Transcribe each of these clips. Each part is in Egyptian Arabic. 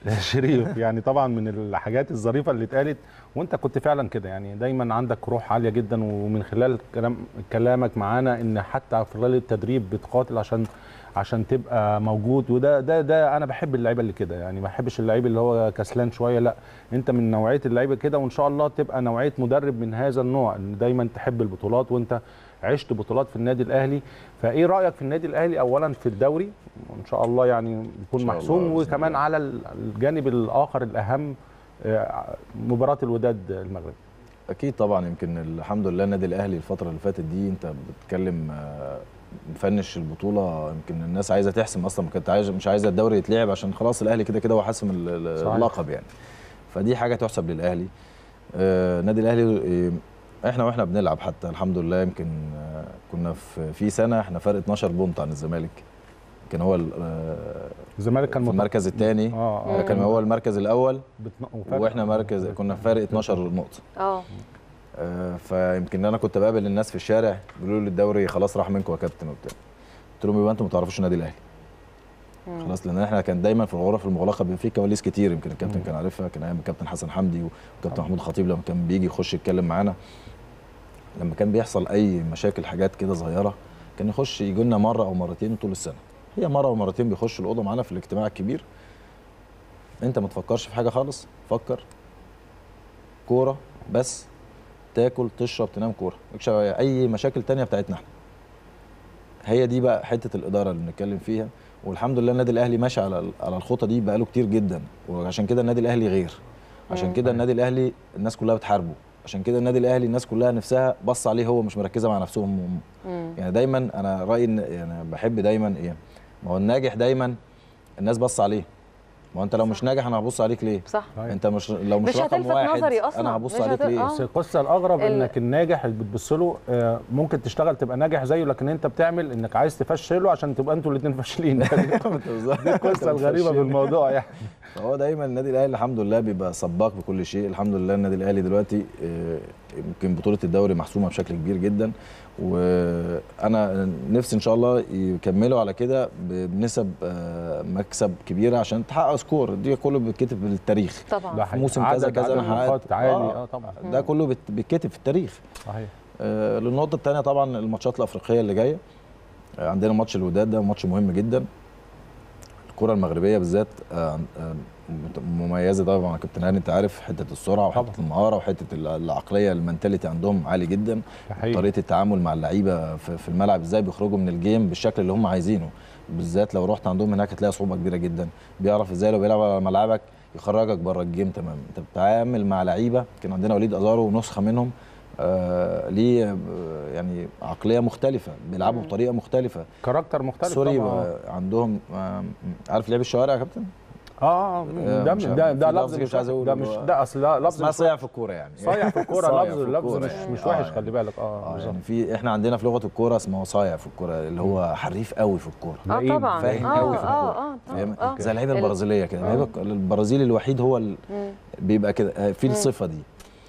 شريف يعني طبعا من الحاجات الظريفه اللي اتقالت وانت كنت فعلا كده يعني دايما عندك روح عاليه جدا ومن خلال كلام كلامك معانا ان حتى في خلال التدريب بتقاتل عشان عشان تبقى موجود وده ده ده انا بحب اللعيبه اللي كده يعني ما بحبش اللعيب اللي هو كسلان شويه لا انت من نوعيه اللعيبه كده وان شاء الله تبقى نوعيه مدرب من هذا النوع ان دايما تحب البطولات وانت عشت بطولات في النادي الاهلي فايه رايك في النادي الاهلي اولا في الدوري وان شاء الله يعني يكون شاء محسوم الله بإذن وكمان الله. على الجانب الاخر الاهم آه، مباراه الوداد المغرب اكيد طبعا يمكن الحمد لله النادي الاهلي الفتره اللي فاتت دي انت بتتكلم آه، مفنش البطوله يمكن الناس عايزه تحسم اصلا كانت عايزه مش عايزه الدوري يتلعب عشان خلاص الاهلي كده كده هو حاسم ال- ال- صحيح. اللقب يعني فدي حاجه تحسب للأهلي آه، النادي الاهلي آه، احنا واحنا بنلعب حتى الحمد لله يمكن آه، كنا في في سنه احنا فرق 12 بونت عن الزمالك كان هو ال- آه، الزمالك كان في مت- المركز الثاني اه اه كان هو المركز الاول بتن- وفرق- واحنا مركز كنا فارق 12 نقطه اه آه، فيمكن انا كنت بقابل الناس في الشارع بيقولوا لي الدوري خلاص راح منكم يا كابتن وبتاع قلت لهم يبقى انتم ما تعرفوش النادي الاهلي خلاص لان احنا كان دايما في الغرف المغلقه بيبقى في كواليس كتير يمكن الكابتن كان عارفها كان ايام الكابتن حسن حمدي والكابتن محمود خطيب لما كان بيجي يخش يتكلم معانا لما كان بيحصل اي مشاكل حاجات كده صغيره كان يخش يجي لنا مره او مرتين طول السنه هي مره او مرتين بيخش الاوضه معانا في الاجتماع الكبير انت ما تفكرش في حاجه خالص فكر كوره بس تاكل تشرب تنام كوره مالكش اي مشاكل تانية بتاعتنا احنا هي دي بقى حته الاداره اللي بنتكلم فيها والحمد لله النادي الاهلي ماشي على على الخطه دي بقاله كتير جدا وعشان كده النادي الاهلي غير عشان كده النادي الاهلي الناس كلها بتحاربه عشان كده النادي الاهلي الناس كلها نفسها بص عليه هو مش مركزه مع نفسهم هم. مم. يعني دايما انا رايي ان يعني بحب دايما ايه ما هو الناجح دايما الناس بص عليه ما هو انت لو مش ناجح انا هبص عليك ليه صح صحيح. انت مش لو مش, مش رقم هتلفت واحد نظري أصلاً. انا هبص مش عليك هت- ليه آه. بس القصه الاغرب ال- انك الناجح اللي بتبص له آه، ممكن تشتغل تبقى ناجح زيه لكن انت بتعمل انك عايز تفشله عشان تبقى انتوا الاثنين فاشلين دي القصه الغريبه بالموضوع يعني هو دايما النادي الاهلي الحمد لله بيبقى سباق بكل شيء الحمد لله النادي الاهلي دلوقتي آه، يمكن بطوله الدوري محسومه بشكل كبير جدا وانا نفسي ان شاء الله يكملوا على كده ب- بنسب آه، مكسب كبيره عشان تحقق سكور دي كله بيتكتب بالتاريخ طبعا ده حقيقي. موسم كذا عدد- كذا عدد أنا حققت. نقاط عالي آه. اه طبعا ده كله بت- بيتكتب في التاريخ صحيح آه، للنقطه الثانيه طبعا الماتشات الافريقيه اللي جايه آه، عندنا ماتش الوداد ده ماتش مهم جدا الكره المغربيه بالذات آه، آه، مميزه طبعا يا كابتن هاني انت عارف حته السرعه وحته طبعا. المهاره وحته ال- العقليه المنتاليتي عندهم عالي جدا ده حقيقي. طريقه التعامل مع اللعيبه في في الملعب ازاي بيخرجوا من الجيم بالشكل اللي هم عايزينه بالذات لو رحت عندهم هناك هتلاقي صعوبه كبيره جدا بيعرف ازاي لو بيلعب على ملعبك يخرجك بره الجيم تمام انت بتتعامل مع لعيبه كان عندنا وليد ازارو نسخه منهم آه ليه آه، يعني عقليه مختلفه بيلعبوا بطريقه مختلفه كاركتر مختلف سوري طبعا آه، عندهم آه، عارف لعب الشوارع يا كابتن اه آه، ده مش ده عارف. ده في لفظ لفظ مش مش عايز وحش. أقوله ده اللي مش هو- ده اصل لا لفظ اسمها مش صيع في الكوره يعني صايع في الكوره صايع لفظ في اللفظ الكورة مش يعني. مش آه، وحش يعني. خلي بالك اه اه بالظبط يعني في احنا عندنا في لغه الكوره اسمه صايع في الكوره اللي هو حريف قوي في الكوره اه لئيم، طبعا فاهم اه قوي في الكورة. اه اه فاهم اه زي اللعيبه ال- البرازيليه كده اللعيبة البرازيلي الوحيد هو ال... مم. بيبقى كده آه، في الصفه دي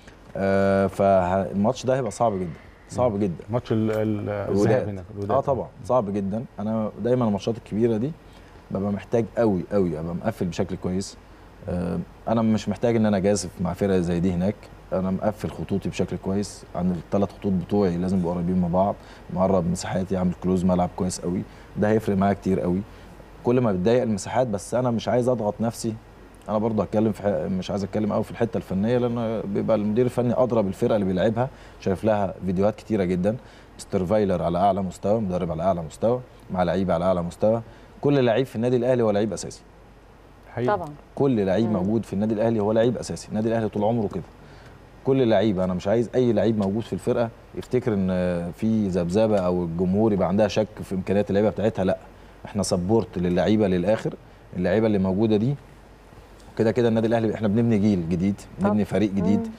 آه فالماتش ده هيبقى صعب جدا صعب جدا ماتش ال- ال- الذهاب الوداد هناك الوداد. اه طبعا صعب جدا انا دايما الماتشات الكبيره دي ببقى محتاج قوي قوي ابقى مقفل بشكل كويس آه انا مش محتاج ان انا جازف مع فرقه زي دي هناك انا مقفل خطوطي بشكل كويس عن الثلاث خطوط بتوعي لازم يبقوا قريبين من بعض مقرب مساحاتي عامل كلوز ملعب كويس قوي ده هيفرق معايا كتير قوي كل ما بتضايق المساحات بس انا مش عايز اضغط نفسي انا برضه هتكلم في ح- مش عايز اتكلم قوي في الحته الفنيه لان بيبقى المدير الفني ادرى بالفرقه اللي بيلعبها شايف لها فيديوهات كتيره جدا مستر فايلر على اعلى مستوى مدرب على اعلى مستوى مع لعيبه على اعلى مستوى كل لعيب في النادي الاهلي هو لعيب اساسي حقيقي. طبعا كل لعيب مم. موجود في النادي الاهلي هو لعيب اساسي النادي الاهلي طول عمره كده كل لعيب انا مش عايز اي لعيب موجود في الفرقه يفتكر ان في ذبذبه او الجمهور يبقى عندها شك في امكانيات اللعيبه بتاعتها لا احنا سبورت للعيبه للاخر اللعيبه اللي موجوده دي كده كده النادي الاهلي احنا بنبني جيل جديد بنبني فريق جديد مم.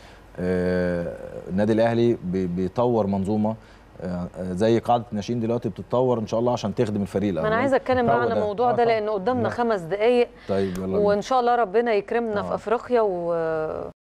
آه النادي الاهلي بي- بيطور منظومه آه آه، زي قاعده الناشئين دلوقتي بتتطور ان شاء الله عشان تخدم الفريق ما الاول انا عايزه اتكلم بقى هو عن ده. الموضوع آه ده طبعا. لان قدامنا لا. خمس دقائق طيب يلا بينا. وان شاء الله ربنا يكرمنا في آه. افريقيا و